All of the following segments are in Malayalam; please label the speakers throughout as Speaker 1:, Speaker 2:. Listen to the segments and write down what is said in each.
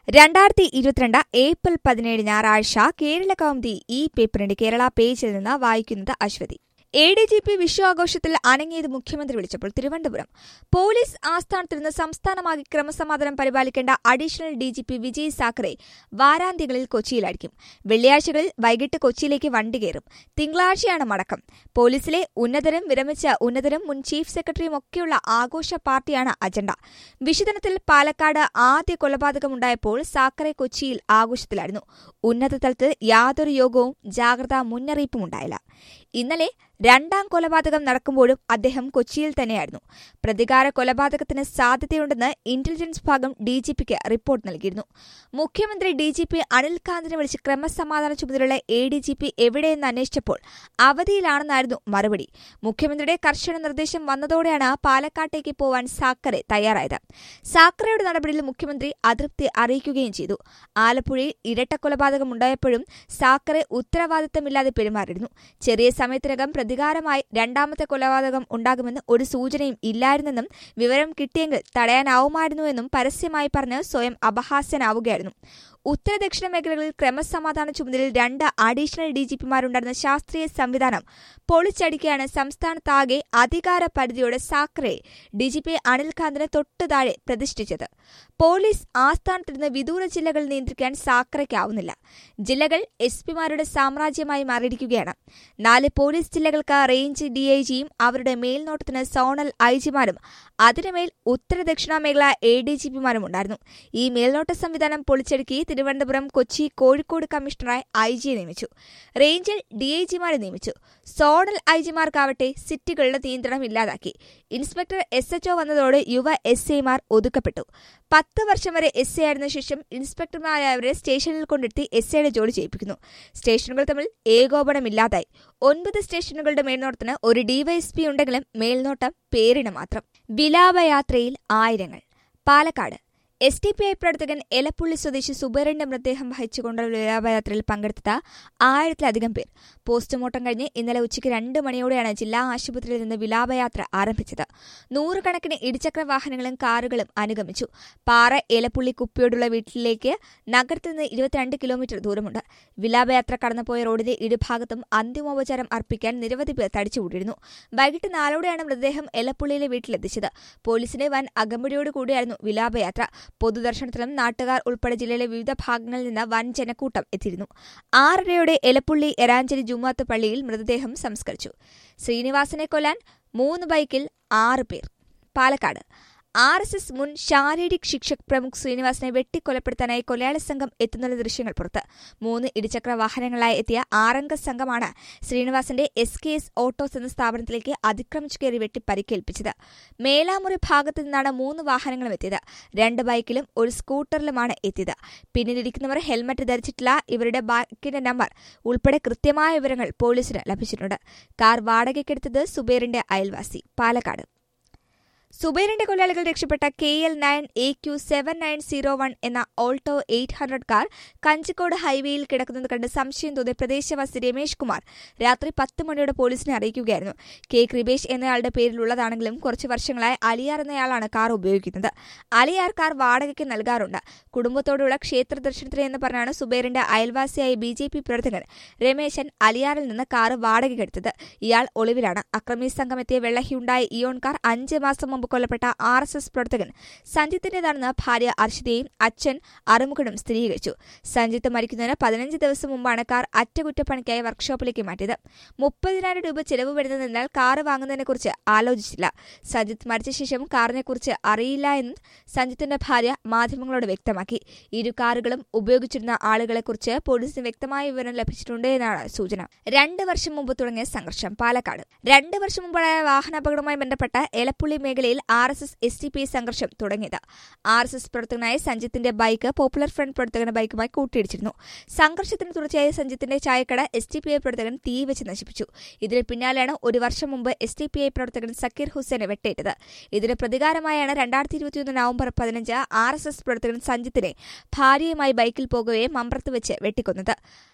Speaker 1: രണ്ടായിരത്തി ഇരുപത്തിരണ്ട് ഏപ്രിൽ പതിനേഴ് ഞായറാഴ്ച കേരള കൗമുദി ഈ പേപ്പറിന്റെ കേരള പേജിൽ നിന്ന് വായിക്കുന്നത് Aswathy A D G P വിശ്വാഘോഷത്തിൽ അണങ്ങിയത് മുഖ്യമന്ത്രി വിളിച്ചപ്പോൾ തിരുവനന്തപുരം പോലീസ് ആസ്ഥാനത്തിരുന്ന് സംസ്ഥാനമാകെ ക്രമസമാധാനം പരിപാലിക്കേണ്ട additional D G P Vijay Sakhare വാരാന്ത്യങ്ങളിൽ കൊച്ചിയിലായിരിക്കും വെള്ളിയാഴ്ചകളിൽ വൈകിട്ട് കൊച്ചിയിലേക്ക് വണ്ടി കയറും തിങ്കളാഴ്ചയാണ് മടക്കം പോലീസിലെ ഉന്നതരും വിരമിച്ച ഉന്നതരും മുൻ ചീഫ് സെക്രട്ടറിയും ഒക്കെയുള്ള ആഘോഷ പാർട്ടിയാണ് അജണ്ട വിശുദ്ധനത്തിൽ പാലക്കാട് ആദ്യ കൊലപാതകമുണ്ടായപ്പോൾ സാക്കറെ കൊച്ചിയിൽ ആഘോഷത്തിലായിരുന്നു ഉന്നതതലത്തിൽ യാതൊരു യോഗവും ജാഗ്രതാ മുന്നറിയിപ്പും ഉണ്ടായില്ല ഇന്നലെ രണ്ടാം കൊലപാതകം നടക്കുമ്പോഴും അദ്ദേഹം കൊച്ചിയിൽ തന്നെയായിരുന്നു പ്രതികാര കൊലപാതകത്തിന് സാധ്യതയുണ്ടെന്ന് ഇന്റലിജൻസ് ഭാഗം ഡിജിപിക്ക് റിപ്പോർട്ട് നൽകിയിരുന്നു മുഖ്യമന്ത്രി ഡിജിപി അനിൽ കാന്തിനെ വിളിച്ച് ക്രമസമാധാന ചുമതലയുള്ള എ ഡി ജി പി എവിടെയെന്ന് അന്വേഷിച്ചപ്പോൾ അവധിയിലാണെന്നായിരുന്നു മറുപടി മുഖ്യമന്ത്രിയുടെ കർശന നിർദ്ദേശം വന്നതോടെയാണ് പാലക്കാട്ടേക്ക് പോവാൻ സാക്കറെ തയ്യാറായത് സാക്കറയുടെ നടപടിയിൽ മുഖ്യമന്ത്രി അതൃപ്തി അറിയിക്കുകയും ചെയ്തു ആലപ്പുഴയിൽ ഇരട്ട കൊലപാതകം ഉണ്ടായപ്പോഴും സാക്കറെ ഉത്തരവാദിത്തമില്ലാതെ പെരുമാറിയിരുന്നു ചെറിയ സമയത്തിനകം പ്രതികാരമായി രണ്ടാമത്തെ കൊലപാതകം ഉണ്ടാകുമെന്ന് ഒരു സൂചനയും ഇല്ലായിരുന്നെന്നും വിവരം കിട്ടിയെങ്കിൽ തടയാനാവുമായിരുന്നുവെന്നും പരസ്യമായി പറഞ്ഞ് സ്വയം അപഹാസ്യനാവുകയായിരുന്നു ഉത്തര ദക്ഷിണ മേഖലകളിൽ ക്രമസമാധാന ചുമതലയിൽ രണ്ട് അഡീഷണൽ ഡിജിപിമാരുണ്ടായിരുന്ന ശാസ്ത്രീയ സംവിധാനം പൊളിച്ചടിക്കുകയാണ് സംസ്ഥാനത്താകെ അധികാര പരിധിയോടെ സാക്കറെ ഡിജിപി അനിൽകാന്തിന് തൊട്ടു താഴെ പ്രതിഷ്ഠിച്ചത് പോലീസ് ആസ്ഥാനത്തിരുന്ന് വിദൂര ജില്ലകൾ നിയന്ത്രിക്കാൻ സാക്കറയ്ക്കാവുന്നില്ല ജില്ലകൾ എസ് പിമാരുടെ സാമ്രാജ്യമായി മാറിയിരിക്കുകയാണ് നാല് പോലീസ് ജില്ലകൾക്ക് റേഞ്ച് ഡിഐജിയും അവരുടെ മേൽനോട്ടത്തിന് സോണൽ ഐജിമാരും അതിനുമേൽ ഉത്തര ദക്ഷിണ മേഖല എ ഡി ജി പിമാരും ഉണ്ടായിരുന്നു ഈ മേൽനോട്ട സംവിധാനം പൊളിച്ചടുക്കി തിരുവനന്തപുരം കൊച്ചി കോഴിക്കോട് കമ്മീഷണറായി ഐ ജിയെ നിയമിച്ചു റേഞ്ചിൽ ഡിഐജിമാരെ നിയമിച്ചു സോണൽ ഐജിമാർക്കാവട്ടെ സിറ്റികളുടെ നിയന്ത്രണം ഇല്ലാതാക്കി ഇൻസ്പെക്ടർ എസ് എച്ച്ഒ വന്നതോടെ യുവ എസ് ഐമാർ ഒതുക്കപ്പെട്ടു പത്ത് വർഷം വരെ എസ് ഐ ആയിരുന്ന ശേഷം ഇൻസ്പെക്ടർമാരായവരെ സ്റ്റേഷനിൽ കൊണ്ടെത്തി എസ് ഐയുടെ ജോലി ചെയ്യിപ്പിക്കുന്നു സ്റ്റേഷനുകൾ തമ്മിൽ ഏകോപനമില്ലാതായി ഒൻപത് സ്റ്റേഷനുകളുടെ മേൽനോട്ടത്തിന് ഒരു ഡിവൈഎസ്പി ഉണ്ടെങ്കിലും മേൽനോട്ടം പേരിന് മാത്രം വിലാപയാത്രയിൽ ആയിരങ്ങൾ Palakkad S D P I പ്രവർത്തകൻ എലപ്പുള്ളി സ്വദേശി സുബൈറിന്റെ മൃതദേഹം വഹിച്ചുകൊണ്ടുള്ള വിലാപയാത്രയിൽ പങ്കെടുത്ത ആയിരത്തിലധികം പേർ പോസ്റ്റ്മോർട്ടം കഴിഞ്ഞ് ഇന്നലെ ഉച്ചയ്ക്ക് രണ്ട് മണിയോടെയാണ് ജില്ലാ ആശുപത്രിയിൽ നിന്ന് വിലാപയാത്ര ആരംഭിച്ചത് നൂറുകണക്കിന് ഇരുചക്ര വാഹനങ്ങളും കാറുകളും അനുഗമിച്ചു പാറ എലപ്പുള്ളി കുപ്പിയോടുള്ള വീട്ടിലേക്ക് നഗരത്തിൽ നിന്ന് ഇരുപത്തിരണ്ട് കിലോമീറ്റർ ദൂരമുണ്ട് വിലാപയാത്ര കടന്നുപോയ റോഡിന്റെ ഇരുഭാഗത്തും അന്തിമോപചാരം അർപ്പിക്കാൻ നിരവധി പേർ തടിച്ചുകൂടിയിരുന്നു വൈകിട്ട് നാലോടെയാണ് മൃതദേഹം എലപ്പുള്ളിയിലെ വീട്ടിലെത്തിച്ചത് പോലീസിന്റെ വൻ അകമ്പടിയോടുകൂടിയായിരുന്നു വിലാപയാത്ര പൊതുദർശനത്തിലും നാട്ടുകാർ ഉൾപ്പെടെ ജില്ലയിലെ വിവിധ ഭാഗങ്ങളിൽ നിന്ന് വൻ ജനക്കൂട്ടം എത്തിയിരുന്നു ആറരയോടെ എലപ്പുള്ളി എരാഞ്ചേരി ജുമാത്ത് പള്ളിയിൽ മൃതദേഹം സംസ്കരിച്ചു ശ്രീനിവാസനെ കൊല്ലാൻ മൂന്ന് ബൈക്കിൽ ആറ് പേർ പാലക്കാട് ആർ എസ് എസ് മുൻ ശാരീരിക് ശിക്ഷക് പ്രമുഖ് ശ്രീനിവാസനെ വെട്ടിക്കൊലപ്പെടുത്താനായി കൊലയാളി സംഘം എത്തുന്ന ദൃശ്യങ്ങൾ പുറത്ത് മൂന്ന് ഇരുചക്ര വാഹനങ്ങളായി എത്തിയ ആറംഗ സംഘമാണ് ശ്രീനിവാസന്റെ എസ് കെ എസ് ഓട്ടോസ് എന്ന സ്ഥാപനത്തിലേക്ക് അതിക്രമിച്ചു കയറി വെട്ടി പരിക്കേൽപ്പിച്ചത് മേലാമുറി ഭാഗത്തു നിന്നാണ് മൂന്ന് വാഹനങ്ങളും എത്തിയത് രണ്ട് ബൈക്കിലും ഒരു സ്കൂട്ടറിലുമാണ് എത്തിയത് പിന്നിലിരിക്കുന്നവർ ഹെൽമറ്റ് ധരിച്ചിട്ടില്ല ഇവരുടെ ബൈക്കിന്റെ നമ്പർ ഉൾപ്പെടെ കൃത്യമായ വിവരങ്ങൾ പോലീസിന് ലഭിച്ചിട്ടുണ്ട് കാർ വാടകയ്ക്കെടുത്തത് സുബേറിന്റെ അയൽവാസി പാലക്കാട് സുബൈറിന്റെ കൊലയാളികൾ രക്ഷപ്പെട്ട K L nine A Q seven nine zero one എന്ന Alto eight hundred car Kanjikode ഹൈവേയിൽ കിടക്കുന്നത് കണ്ട് സംശയം തോന്നിയ പ്രദേശവാസി രമേഷ് കുമാർ രാത്രി പത്ത് മണിയോടെ പോലീസിനെ അറിയിക്കുകയായിരുന്നു കെ കൃപേഷ് എന്നയാളുടെ പേരിലുള്ളതാണെങ്കിലും കുറച്ച് വർഷങ്ങളായി അലിയാർ എന്നയാളാണ് കാർ ഉപയോഗിക്കുന്നത് അലിയാർ കാർ വാടകയ്ക്ക് നൽകാറുണ്ട് കുടുംബത്തോടുള്ള ക്ഷേത്ര ദർശനത്തിന് എന്ന് പറഞ്ഞാണ് സുബൈറിന്റെ അയൽവാസിയായ ബി ജെ പി പ്രവർത്തകൻ രമേശൻ അലിയാറിൽ നിന്ന് കാർ വാടകയ്ക്കെടുത്തത് ഇയാൾ ഒളിവിലാണ് അക്രമി സംഘമെത്തിയ വെള്ളഹിയുണ്ടായ ഇയോൺ കാർ അഞ്ച് മാസം മുമ്പ് കൊല്ലപ്പെട്ട ആർ എസ് എസ് പ്രവർത്തകൻ സഞ്ജിത്തിന്റേതാണെന്ന് ഭാര്യ അർഷിതയും അച്ഛൻ അറുമുഖനും സ്ഥിരീകരിച്ചു സഞ്ജിത്ത് മരിക്കുന്നതിന് പതിനഞ്ച് ദിവസം മുമ്പാണ് കാർ അറ്റകുറ്റപ്പണിക്കായി വർക്ക്ഷോപ്പിലേക്ക് മാറ്റിയത് മുപ്പതിനായിരം രൂപ ചെലവ് വരുന്നതിനാൽ കാർ വാങ്ങുന്നതിനെക്കുറിച്ച് ആലോചിച്ചില്ല സഞ്ജിത്ത് മരിച്ച ശേഷം കാറിനെക്കുറിച്ച് അറിയില്ല എന്നും സഞ്ജിത്തിന്റെ ഭാര്യ മാധ്യമങ്ങളോട് വ്യക്തമാക്കി ഇരു കാറുകളും ഉപയോഗിച്ചിരുന്ന ആളുകളെക്കുറിച്ച് പോലീസിന് വ്യക്തമായ വിവരം ലഭിച്ചിട്ടുണ്ട് എന്നാണ് സൂചന രണ്ട് വർഷം മുമ്പ് തുടങ്ങിയ സംഘർഷം പാലക്കാട് രണ്ട് വർഷം മുമ്പായ വാഹനാപകടവുമായി ബന്ധപ്പെട്ട എലപ്പുള്ളി മേഖലയിൽ R S S S T P സംഘർഷം തുടങ്ങിയത് ആർ എസ് എസ് പ്രവർത്തകനായ സഞ്ജിത്തിന്റെ ബൈക്ക് പോപ്പുലർ ഫ്രണ്ട് പ്രവർത്തകന്റെ ബൈക്കുമായി കൂട്ടിയിടിച്ചിരുന്നു സംഘർഷത്തിന് തുടർച്ചയായ സഞ്ജിത്തിന്റെ ചായക്കട എസ് ടി പി ഐ പ്രവർത്തകൻ തീ വെച്ച് നശിപ്പിച്ചു ഇതിന് പിന്നാലെയാണ് ഒരു വർഷം മുമ്പ് എസ് ടി പി ഐ പ്രവർത്തകൻ സക്കീർ ഹുസൈനെ വെട്ടേറ്റത് ഇതിന് പ്രതികാരമായാണ് രണ്ടായിരത്തി ഇരുപത്തിയൊന്ന് നവംബർ പതിനഞ്ച് ആർ എസ് എസ് പ്രവർത്തകൻ സഞ്ജിത്തിനെ ഭാര്യയുമായി ബൈക്കിൽ പോകവെ മമ്പ്രത്ത് വെച്ച് വെട്ടിക്കൊന്നത്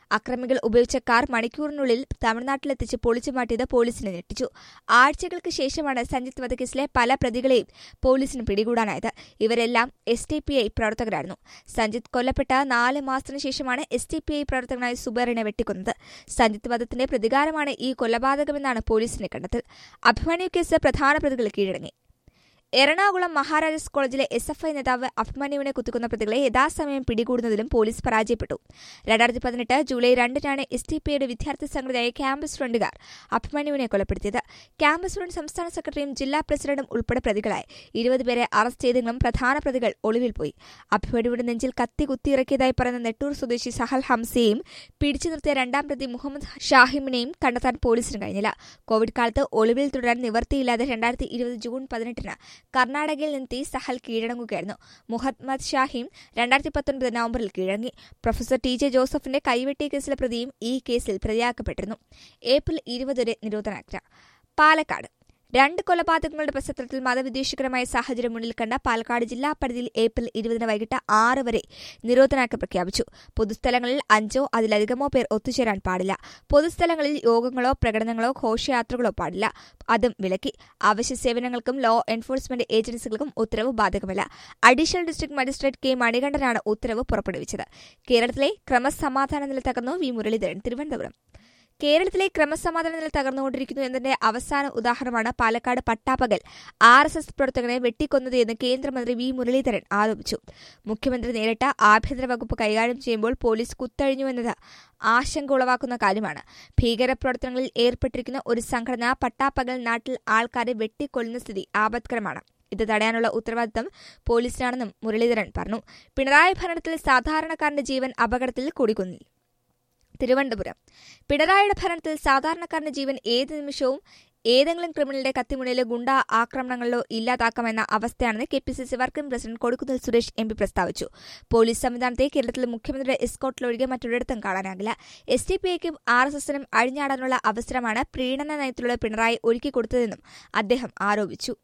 Speaker 1: അക്രമികൾ ഉപയോഗിച്ച കാർ മണിക്കൂറിനുള്ളിൽ തമിഴ്നാട്ടിലെത്തിച്ച് പൊളിച്ചു മാറ്റിയത് പോലീസിനെ ഞെട്ടിച്ചു ആഴ്ചകൾക്ക് ശേഷമാണ് സഞ്ജിത്ത് വധക്കേസിലെ പല പ്രതികളെയും പോലീസിന് പിടികൂടാനായത് ഇവരെല്ലാം എസ് ടി പി ഐ പ്രവർത്തകരായിരുന്നു സഞ്ജിത്ത് കൊല്ലപ്പെട്ട നാല് മാസത്തിനു ശേഷമാണ് എസ് ടി പി ഐ പ്രവർത്തകനായ സുബേറിനെ വെട്ടിക്കൊന്നത് സഞ്ജിത്ത് വധത്തിന്റെ പ്രതികാരമാണ് ഈ കൊലപാതകമെന്നാണ് പോലീസിന്റെ കണ്ടെത്തൽ അഭിമന്യു കേസ് പ്രധാന പ്രതികൾ കീഴടങ്ങി എറണാകുളം മഹാരാജാസ് കോളേജിലെ എസ് എഫ് ഐ നേതാവ് അഭിമന്യുവിനെ കുത്തിക്കുന്ന പ്രതികളെ യഥാസമയം പിടികൂടുന്നതിലും പോലീസ് പരാജയപ്പെട്ടു രണ്ടായിരത്തി പതിനെട്ട് ജൂലൈ രണ്ടിനാണ് എസ് ടി പിയുടെ വിദ്യാർത്ഥി സംഘടനയായ ക്യാമ്പസ് ഫ്രണ്ടുകാർ അഭിമന്യുവിനെ കൊലപ്പെടുത്തിയത് ക്യാമ്പസ് ഫ്രണ്ട് സംസ്ഥാന സെക്രട്ടറിയും ജില്ലാ പ്രസിഡന്റും ഉൾപ്പെടെ പ്രതികളായി ഇരുപത് പേരെ അറസ്റ്റ് ചെയ്തെങ്കിലും പ്രധാന പ്രതികൾ ഒളിവിൽ പോയി അഭിമന്യുവിന്റെ നെഞ്ചിൽ കത്തി കുത്തിയിറക്കിയതായി പറയുന്ന നെട്ടൂർ സ്വദേശി സഹൽ ഹംസയെയും പിടിച്ചു നിർത്തിയ രണ്ടാം പ്രതി മുഹമ്മദ് ഷാഹിമിനെയും കണ്ടെത്താൻ പോലീസിന് കഴിഞ്ഞില്ല കോവിഡ് കാലത്ത് ഒളിവിൽ തുടരാൻ നിവർത്തിയില്ലാതെ രണ്ടായിരത്തി ഇരുപത് ജൂൺ പതിനെട്ടിന് കർണാടകയിൽ നിന്നെത്തി സഹൽ കീഴടങ്ങുകയായിരുന്നു മുഹമ്മദ് ഷാഹിം രണ്ടായിരത്തി പത്തൊൻപത് നവംബറിൽ കീഴടങ്ങി പ്രൊഫസർ ടി ജെ ജോസഫിന്റെ കൈവെട്ടിയ കേസിലെ പ്രതിയും ഈ കേസിൽ പ്രതിയാക്കപ്പെട്ടിരുന്നു ഏപ്രിൽ ഇരുപത് വരെ നിരോധനാജ്ഞ പാലക്കാട് രണ്ട് കൊലപാതകങ്ങളുടെ പശ്ചാത്തലത്തിൽ മതവിദ്വേഷകരമായ സാഹചര്യം മുന്നിൽ കണ്ട പാലക്കാട് ജില്ലാ പരിധിയിൽ ഏപ്രിൽ ഇരുപതിന് വൈകിട്ട് ആറ് വരെ നിരോധനാജ്ഞ പ്രഖ്യാപിച്ചു പൊതുസ്ഥലങ്ങളിൽ അഞ്ചോ അതിലധികമോ പേർ ഒത്തുചേരാൻ പാടില്ല പൊതുസ്ഥലങ്ങളിൽ യോഗങ്ങളോ പ്രകടനങ്ങളോ ഘോഷയാത്രകളോ പാടില്ല അതും വിലക്കി അവശ്യ സേവനങ്ങൾക്കും ലോ എൻഫോഴ്സ്മെന്റ് ഏജൻസികൾക്കും ഉത്തരവ് ബാധകമല്ല അഡീഷണൽ ഡിസ്ട്രിക്ട് മജിസ്ട്രേറ്റ് കെ മണികണ്ഠനാണ് ഉത്തരവ് പുറപ്പെടുവിച്ചത് കേരളത്തിലെ ക്രമസമാധാന നില തകർന്നു വി മുരളീധരൻ തിരുവനന്തപുരം കേരളത്തിലെ ക്രമസമാധാന നില തകർന്നുകൊണ്ടിരിക്കുന്നു എന്നതിന്റെ അവസാന ഉദാഹരണമാണ് പാലക്കാട് പട്ടാപ്പകൽ ആർ എസ് എസ് പ്രവർത്തകനെ വെട്ടിക്കൊന്നത് എന്ന് കേന്ദ്രമന്ത്രി വി മുരളീധരൻ ആരോപിച്ചു മുഖ്യമന്ത്രി നേരിട്ട് ആഭ്യന്തര വകുപ്പ് കൈകാര്യം ചെയ്യുമ്പോൾ പോലീസ് കുത്തഴിഞ്ഞുവെന്നത് ആശങ്ക ഉളവാക്കുന്ന കാര്യമാണ് ഭീകരപ്രവർത്തനങ്ങളിൽ ഏർപ്പെട്ടിരിക്കുന്ന ഒരു സംഘടന പട്ടാപ്പകൽ നാട്ടിൽ ആൾക്കാരെ വെട്ടിക്കൊല്ലുന്ന സ്ഥിതി ആപത്കരമാണ് ഇത് തടയാനുള്ള ഉത്തരവാദിത്തം പോലീസിനാണെന്നും മുരളീധരൻ പറഞ്ഞു പിണറായി ഭരണത്തിൽ സാധാരണക്കാരന്റെ ജീവൻ അപകടത്തിൽ കുടിക്കുന്നില്ല തിരുവനന്തപുരം പിണറായിയുടെ ഭരണത്തിൽ സാധാരണക്കാരന്റെ ജീവൻ ഏത് നിമിഷവും ഏതെങ്കിലും ക്രിമിനലിന്റെ കത്തിമുനയിലെ ഗുണ്ട ആക്രമണങ്ങളിലോ ഇല്ലാതാക്കാമെന്ന അവസ്ഥയാണെന്ന് K P C C working president Kodikunnil Suresh M P പ്രസ്താവിച്ചു പോലീസ് സംവിധാനത്തെ കേരളത്തിൽ മുഖ്യമന്ത്രിയുടെ എസ്കോട്ടിലൊഴികെ മറ്റൊരിടത്തും കാണാനാകില്ല എസ് ഡി പി ഐക്കും ആർ എസ് എസിനും അഴിഞ്ഞാടാനുള്ള അവസരമാണ് പ്രീണന നയത്തിലൂടെ പിണറായി ഒരുക്കിക്കൊടുത്തതെന്നും അദ്ദേഹം ആരോപിച്ചു